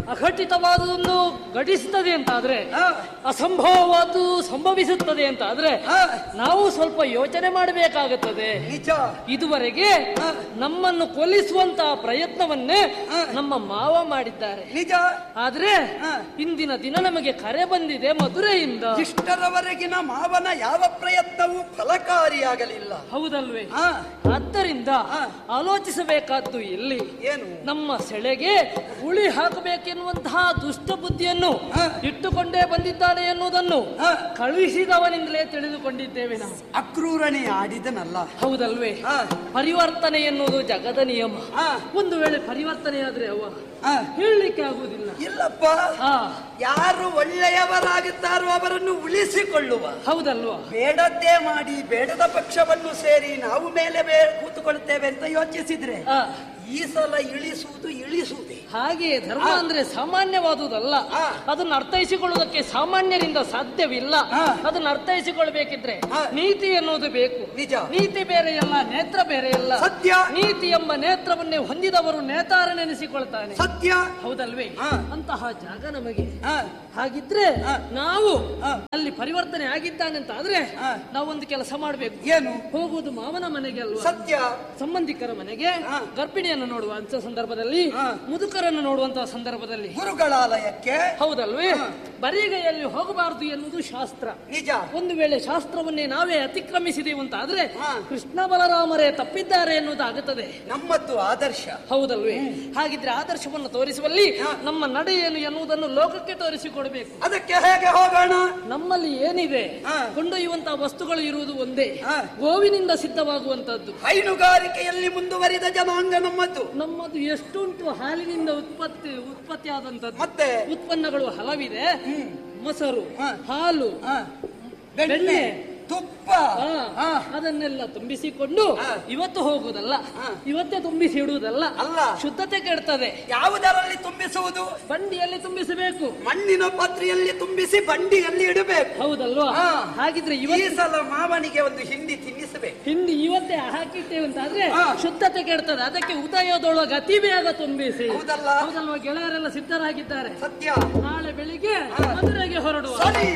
ಅಘಟಿತವಾದುದನ್ನು ಘಟಿಸುತ್ತದೆ ಅಂತ ಆದ್ರೆ ಹಾ. ಅಸಂಭವವಾದ್ದು ಸಂಭವಿಸುತ್ತದೆ ಅಂತ ಆದ್ರೆ ಹಾ. ನಾವು ಸ್ವಲ್ಪ ಯೋಚನೆ ಮಾಡಬೇಕಾಗುತ್ತದೆ ನಿಜ ಇದುವರೆಗೆ ಹಾ. ನಮ್ಮನ್ನು ಕೊಲ್ಲಿಸುವಂತಹ ಪ್ರಯತ್ನವನ್ನೇ ಹಾ. ನಮ್ಮ ಮಾವ ಮಾಡಿದ್ದಾರೆ ನಿಜ ಆದ್ರೆ ಹಾ. ಇಂದಿನ ದಿನ ನಮಗೆ ಕರೆ ಬಂದಿದೆ ಮಧುರೆಯಿಂದ ಇಷ್ಟರವರೆಗಿನ ಮಾವನ ಯಾವ ಪ್ರಯತ್ನವೂ ಫಲಕಾರಿಯಾಗಲಿಲ್ಲ ಹೌದಲ್ವೇ ಹಾ ಆದ್ದರಿಂದ ಹಾ. ಆಲೋಚಿಸಬೇಕಾದ್ದು ಎಲ್ಲಿ ಏನು ನಮ್ಮ ಸೆಳೆಗೆ ಉಳಿ ಹಾಕಬೇಕೆನ್ನುವಂತಹ ದುಷ್ಟ ಬುದ್ಧಿಯನ್ನು ಹಾ. ಇಟ್ಟುಕೊಂಡೇ ಬಂದಿದ್ದಾನೆ ಎನ್ನುವುದನ್ನು ಹಾ. ಕಳುಹಿಸಿದವನಿಂದಲೇ ತಿಳಿದುಕೊಂಡಿದ್ದೇವೆ ನಾವು ಅಕ್ರೂರನೇ ಆಡಿದನಲ್ಲ ಹೌದಲ್ವೇ ಹಾ. ಪರಿವರ್ತನೆ ಎನ್ನುವುದು ಜಗದ ನಿಯಮ ಹಾ. ಒಂದು ವೇಳೆ ಪರಿವರ್ತನೆ ಆದ್ರೆ ಅವ ಹಾ. ಹೇಳಲಿಕ್ಕೆ ಆಗುವುದಿಲ್ಲ ಇಲ್ಲಪ್ಪ ಹಾ ಯಾರು ಒಳ್ಳೆಯವರಾಗುತ್ತಾರೋ ಅವರನ್ನು ಉಳಿಸಿಕೊಳ್ಳುವ ಹೌದಲ್ವಾ ಬೇಡದ್ದೇ ಮಾಡಿ ಬೇಡದ ಪಕ್ಷವನ್ನು ಸೇರಿ ನಾವು ಮೇಲೆ ಬೇ ಕೂತುಕೊಳ್ತೇವೆ ಅಂತ ಯೋಚಿಸಿದ್ರೆ ಹಾ. ಈ ಸಲ ಇಳಿಸುವುದು ಇಳಿಸುವುದೇ ಹಾಗೆ ಧರ್ಮ ಅಂದ್ರೆ ಸಾಮಾನ್ಯವಾದುದಲ್ಲ ಹಾ. ಅದನ್ನು ಅರ್ಥೈಸಿಕೊಳ್ಳುವುದಕ್ಕೆ ಸಾಮಾನ್ಯರಿಂದ ಸಾಧ್ಯವಿಲ್ಲ ಹಾ. ಅದನ್ನು ಅರ್ಥೈಸಿಕೊಳ್ಬೇಕಿದ್ರೆ ಹಾ. ನೀತಿ ಎನ್ನುವುದು ಬೇಕು ನಿಜ. ನೀತಿ ಬೇರೆಯಲ್ಲ ನೇತ್ರ ಬೇರೆಯಲ್ಲ ಸತ್ಯ. ನೀತಿ ಎಂಬ ನೇತ್ರವನ್ನೇ ಹೊಂದಿದವರು ನೇತಾರನೆನಿಸಿಕೊಳ್ತಾನೆ ಸತ್ಯ ಹೌದಲ್ವೇ ಹಾ. ಅಂತಹ ಜಾಗ ನಮಗೆ ಹಾ. ಹಾಗಿದ್ರೆ ಹಾ. ನಾವು ಹಾ. ಅಲ್ಲಿ ಪರಿವರ್ತನೆ ಆಗಿದ್ದಾನೆ ಅಂತ ಆದ್ರೆ ಹಾ. ನಾವೊಂದು ಕೆಲಸ ಮಾಡ್ಬೇಕು ಏನು ಹೋಗುವುದು ಮಾವನ ಮನೆಗೆ ಅಲ್ವಾ ಸತ್ಯ ಸಂಬಂಧಿಕರ ಮನೆಗೆ ಹಾ. ಗರ್ಭಿಣಿಯನ್ನು ನೋಡುವಂತ ಸಂದರ್ಭದಲ್ಲಿ ಹಾ. ಮುದುಕರನ್ನು ನೋಡುವಂತಹ ಸಂದರ್ಭದಲ್ಲಿ ಗುರುಗಳಾಲಯಕ್ಕೆ ಹೌದಲ್ವೇ ಹಾ. ಬರಿಗೈಯಲ್ಲಿ ಹೋಗಬಾರದು ಎನ್ನುವುದು ಶಾಸ್ತ್ರ ನಿಜ ಒಂದು ವೇಳೆ ಶಾಸ್ತ್ರವನ್ನೇ ನಾವೇ ಅತಿಕ್ರಮಿಸಿದೆವು ಅಂತ ಆದ್ರೆ ಹಾ. ಕೃಷ್ಣ ಬಲರಾಮರೇ ತಪ್ಪಿದ್ದಾರೆ ಎನ್ನುವುದು ಆಗುತ್ತದೆ ನಮ್ಮದ್ದು ಆದರ್ಶ ಹೌದಲ್ವೇ ಹಾಗಿದ್ರೆ ಆದರ್ಶವನ್ನು ತೋರಿಸುವಲ್ಲಿ ಹಾ. ನಮ್ಮ ನಡೆ ಏನು ಎನ್ನುವುದನ್ನು ಲೋಕಕ್ಕೆ ತೋರಿಸಿಕೊಡಬೇಕು ಅದಕ್ಕೆ ಹೇಗೆ ಹೋಗೋಣ ನಮ್ಮಲ್ಲಿ ಏನಿದೆ ಹಾ. ಕೊಂಡೊಯ್ಯುವಂತಹ ವಸ್ತುಗಳು ಇರುವುದು ಒಂದೇ ಹಾ. ಗೋವಿನಿಂದ ಸಿದ್ಧವಾಗುವಂತದ್ದು ಹೈನುಗಾರಿಕೆಯಲ್ಲಿ ಮುಂದುವರಿದ ಜನಾಂಗ ನಮ್ಮದ್ದು ನಮ್ಮದು ಎಷ್ಟುಂಟು ಹಾಲಿನಿಂದ ಉತ್ಪತ್ತಿ ಉತ್ಪತ್ತಿ ಆದಂತದ್ದು ಮತ್ತೆ ಉತ್ಪನ್ನಗಳು ಹಲವಿದೆ ಮೊಸರು ಹಾ. ಹಾಲು ಹಾ. ಬೆಣ್ಣೆ. ಬೆಣ್ಣೆ ತುಪ್ಪ ಆ, ಹಾ. ಅದನ್ನೆಲ್ಲ ತುಂಬಿಸಿಕೊಂಡು ಹಾ. ಇವತ್ತು ಹೋಗುದಲ್ಲ ಹಾ. ಇವತ್ತೇ ತುಂಬಿಸಿ ಇಡುವುದಲ್ಲ ಅಲ್ಲ. ಶುದ್ಧತೆ ಕೆಡ್ತದೆ ಯಾವುದರಲ್ಲಿ ತುಂಬಿಸುವುದು ಬಂಡಿಯಲ್ಲಿ ತುಂಬಿಸಬೇಕು ಮಣ್ಣಿನ ಪಾತ್ರೆಯಲ್ಲಿ ತುಂಬಿಸಿ ಬಂಡಿಯಲ್ಲಿ ಇಡಬೇಕು ಹೌದಲ್ವಾ ಹಾ. ಹಾಗಿದ್ರೆ ಈ ಇವತ್ತು ಸಲ ಮಾವನಿಗೆ ಒಂದು ಹಿಂಡಿ ತಿನ್ನಿಸಬೇಕು ಹಿಂದಿ ಇವತ್ತೇ ಹಾಕಿಟ್ಟೇವೆ ಅಂತ ಆದ್ರೆ ಹಾ. ಶುದ್ಧತೆ ಕೆಡ್ತದೆ ಅದಕ್ಕೆ ಉದಯದೊಳಗೆ ಅತಿ ಬೇಗ ತುಂಬಿಸಿ ಹೌದಲ್ಲ ಹೌದಲ್ವಾ ಗೆಳೆಯರೆಲ್ಲ ಸಿದ್ಧರಾಗಿದ್ದಾರೆ ಸತ್ಯ ನಾಳೆ ಬೆಳಿಗ್ಗೆ ಹಾ. ಮದುವೆಗೆ ಹೊರಡುವ ಸರಿ